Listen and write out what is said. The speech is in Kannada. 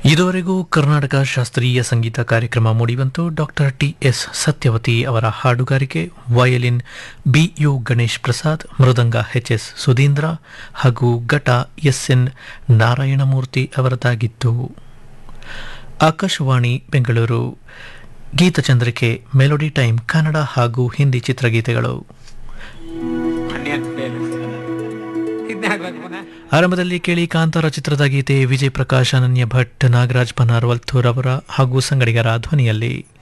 ಇದುವರೆಗೂ ಕರ್ನಾಟಕ ಶಾಸ್ತ್ರೀಯ ಸಂಗೀತ ಕಾರ್ಯಕ್ರಮ ಮೂಡಿಬಂತು ಡಾಕ್ಟರ್ ಟಿ ಎಸ್ ಸತ್ಯವತಿ ಅವರ ಹಾಡುಗಾರಿಕೆ violin B U Ganesh Prasad ಮೃದಂಗ ಎಚ್ ಎಸ್ ಸುಧೀಂದ್ರ ಹಾಗೂ ಘಟ ಎಸ್ ಎನ್ ನಾರಾಯಣಮೂರ್ತಿ ಅವರದಾಗಿತ್ತು ಆಕಾಶವಾಣಿ ಬೆಂಗಳೂರು ಗೀತಚಂದ್ರಿಕೆ ಮೆಲೋಡಿ ಟೈಮ್ ಕನ್ನಡ ಹಾಗೂ ಹಿಂದಿ ಚಿತ್ರಗೀತೆಗಳು ಇದನ್ನೇ ಹಾಕ್ಬೇಕು ಪುನಃ ಆರಂಭದಲ್ಲಿ ಕೇಳಿ ಕಾಂತಾರ ಚಿತ್ರದ ಗೀತೆ ವಿಜಯ್ ಪ್ರಕಾಶ್ ಅನನ್ಯ ಭಟ್ ನಾಗರಾಜ್ ಪನಾರ್ ವಲ್ಥೂರ್ ಅವರ ಹಾಗೂ ಸಂಗಡಿಗರ ಧ್ವನಿಯಲ್ಲಿ